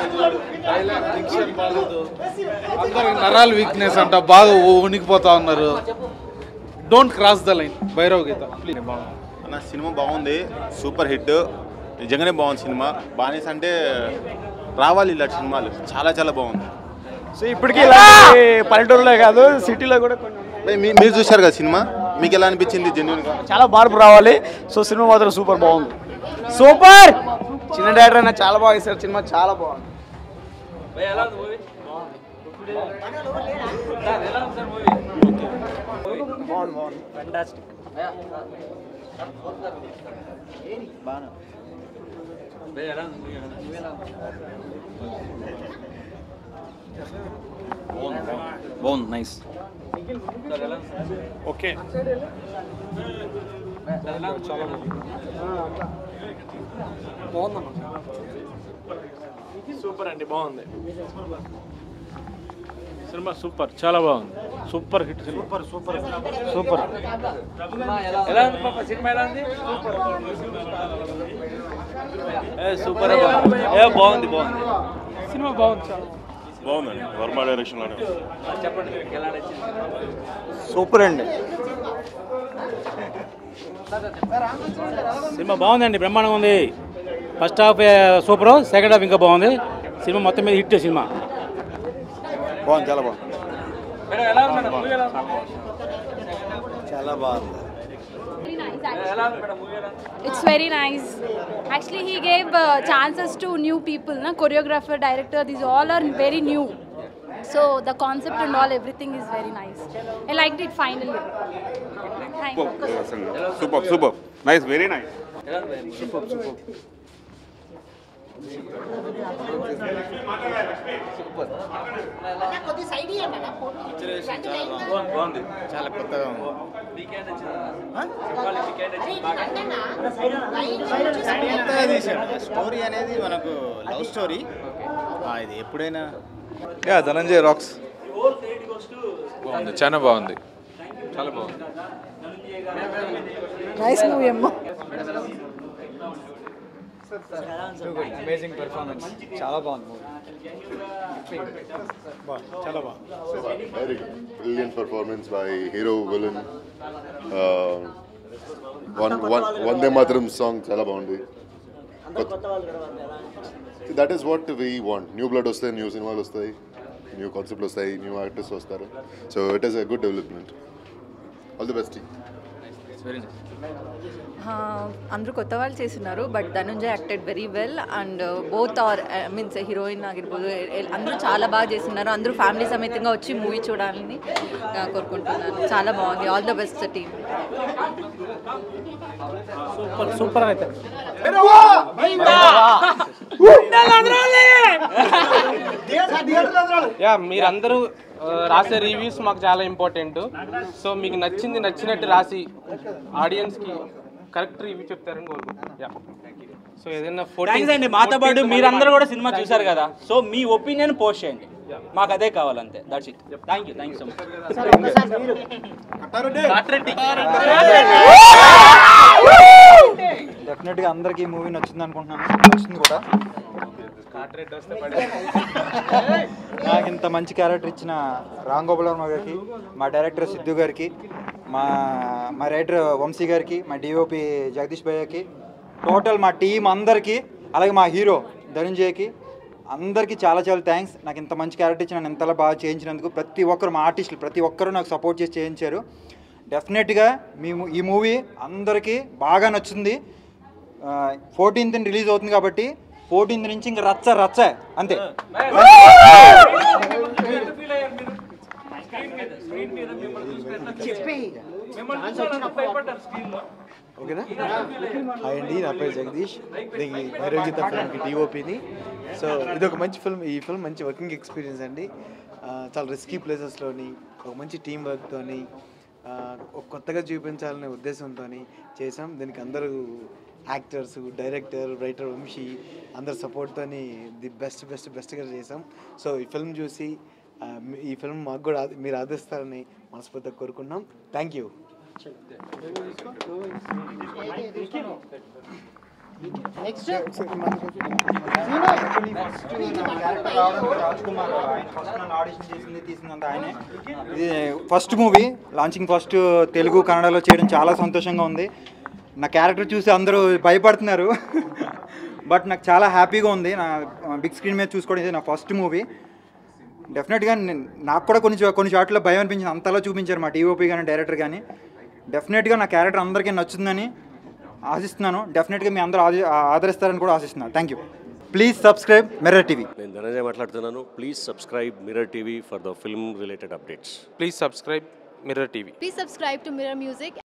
అందరికి నరాలు వీక్నెస్ అంట బాగా ఉనికిపోతా ఉన్నారు don't cross the line Bhairav Geetha please అన్న సినిమా బాగుంది సూపర్ హిట్ నిజంగానే బాగుంది సినిమా బానేస్ అంటే రావాలి ఇలాంటి సినిమాలు చాలా చాలా బాగుంది సో ఇప్పటికీ ఇలాంటి పల్లెటూరులో కాదు సిటీలో కూడా కొన్ని ఉన్నాయి. మీ- మీరు చూశారు కదా సినిమా మీకు ఎలా అనిపించింది జెన్యున్గా చాలా మార్పు రావాలి సో సినిమా మాత్రం సూపర్ బాగుంది సూపర్ చిన్న డైరెక్టర్ అయినా చాలా బాగా ఇస్తారు సినిమా చాలా బాగుంది బాగుంది బాగుంది ఫెంటాస్టిక్ బాగుంది నైస్ ఓకే సూపర్ అండి బాగుంది సినిమా సూపర్ చాలా బాగుంది super hit super super super ఎలా ఉంది పాప సినిమా ఎలా ఉంది సూపర్ ఏ బాగుంది బాగుంది సినిమా బాగుంది చాలా బాగుందండి వర్మ డైరెక్షన్లోనే చెప్పండి మీకు ఎలా నచ్చింది సూపర్ అండి సినిమా బాగుందండి బ్రహ్మాండంగా ఉంది first half super second half ఇంకా బాగుంది సినిమా మొత్తం మీద హిట్ సినిమా బాగుంది చాలా బాగుంది మేడం ఎలా ఉంది మేడం మూవీ ఎలా ఉంది చాలా బాగుంది ఎలా ఉంది మేడం మూవీ ఎలా ఉంది It's very nice. Actually, he gave uh, chances to new people, na? choreographer, director. These all are very new. So the concept and all, everything is very nice. I liked it finally. Thank you. Super super nice very nice ఎలా ఉంది super super బాగుంది చాలా కొత్తగా ఉంది weekend వచ్చిందా చెప్పాలి weekend వచ్చింది బాగా కొత్తగా తీశాడు స్టోరీ అనేది మనకు లవ్ స్టోరీ ఇది ఎప్పుడైనా యా ధనంజయ్ రాక్స్ బాగుంది చాలా బాగుంది చాలా బాగుంది నైస్ మూవీ అమ్మా అమేజింగ్ పెర్ఫార్మెన్స్ చాలా బాగుంది చాలా బాగుంది very good brilliant performance by hero villain one one వందే మాత్రం సాంగ్ చాలా బాగుంది that is what we want new blood వస్తాయి న్యూ సినిమాలు వస్తాయి న్యూ కాన్సెప్ట్లు వస్తాయి న్యూ ఆర్టిస్ట్ వస్తారు so it is a good development all the best అందరూ కొత్త వాళ్ళు చేస్తున్నారు but Dhananjay acted very well and both are means heroine ఆగిర్ಬೋದು ఎ- అందరూ చాలా బాగా చేస్తున్నారు అందరూ ఫ్యామిలీ సమేతంగా వచ్చి మూవీ చూడాలని ఆ, కోరుకుంటున్నాను చాలా బాగుంది all the best team super super అయితే యా మీరందరూ ఆ, రాసే రివ్యూస్ మాకు చాలా ఇంపార్టెంట్ సో మీకు నచ్చింది నచ్చినట్టు రాసి ఆడియన్స్కి కరెక్ట్ రివ్యూ చెప్తారని కోరుకుంటున్నాను యా సో ఏదైనా థ్యాంక్స్ అండి మాతో పాటు మీరందరూ కూడా సినిమా చూశారు కదా సో మీ ఒపీనియన్ పోస్ట్ చేయండి మాకు అదే కావాలంతే that's it thank you thank you so much డెఫినెట్గా అందరికీ ఈ మూవీ నచ్చింది అనుకుంటున్నాను నచ్చింది కూడా నాకు ఇంత మంచి క్యారెక్టర్ ఇచ్చిన రామ్ గోపాల్ వర్మ గారికి మా డైరెక్టర్ సిద్ధు గారికి మా మా రైటర్ వంశీ గారికి మా డిఓపి జగదీష్ భయ్యకి టోటల్ మా టీం అందరికీ అలాగే మా హీరో ధనుంజయ్కి అందరికీ చాలా చాలా థ్యాంక్స్ నాకు ఇంత మంచి క్యారెక్టర్ ఇచ్చి నన్ను ఇంతలా బాగా చేయించినందుకు ప్రతి ఒక్కరు మా ఆర్టిస్టులు ప్రతి ఒక్కరూ నాకు సపోర్ట్ చేసి చేయించారు డెఫినెట్గా మీ మూ- ఈ మూవీ అందరికీ బాగా నచ్చింది ఫోర్టీన్త్ రిలీజ్ అవుతుంది కాబట్టి ఫోర్టీన్త్ నుంచి ఇంకా రచ్చ రచ్చ అంతే ఓకేనా హాయ్ అండి నా పేరు జగదీష్ దీనికి భైరవ్ గీత ఫిల్మ్కి డిఓపిని సో ఇది ఒక మంచి ఫిల్మ్ ఈ ఫిల్మ్ మంచి వర్కింగ్ ఎక్స్పీరియన్స్ అండి ఆ, చాలా రిస్కీ ప్లేసెస్లోని ఒక మంచి టీం వర్క్తోని ఒక కొత్తగా చూపించాలనే ఉద్దేశంతో చేసాం దీనికి అందరూ యాక్టర్స్ డైరెక్టర్ రైటర్ వంశీ అందరి సపోర్ట్తోని ది బెస్ట్ బెస్ట్ బెస్ట్గా చేసాం సో ఈ ఫిల్మ్ చూసి ఆ, మీ- ఈ ఫిల్మ్ మాకు కూడా ఆద- మీరు ఆదరిస్తారని మనస్ఫూర్తిగా కోరుకున్నాం thank you next Raj Kumar ఆయన ఫస్ట్ నన్ను ఆడిషన్ చేసింది తీసిందంత ఆయనే ఇది first movie launching first Telugu కన్నడలో చేయడం చాలా సంతోషంగా ఉంది నా క్యారెక్టర్ చూసి అందరూ భయపడుతున్నారు బట్ నాకు చాలా హ్యాపీగా ఉంది నా బిగ్ స్క్రీన్ మీద చూసుకోవడం ఇది నా ఫస్ట్ మూవీ డెఫినెట్గా నేను- నాకు కూడా కొన్ని చో- కొన్ని చోట్ల భయం అనిపించింది అంతలా చూపించారు మా టీఓపీ కానీ డైరెక్టర్ కానీ డెఫినెట్గా నా క్యారెక్టర్ అందరికీ నచ్చుతుందని ఆశిస్తున్నాను డెఫినెట్గా మీ అందరూ ఆది- ఆదరిస్తారని కూడా ఆశిస్తున్నాను thank you please subscribe Mirror TV నేను ధనంజయ్ మాట్లాడుతున్నాను please subscribe Mirror TV for the film related updates please subscribe Mirror TV Please subscribe to Mirror Music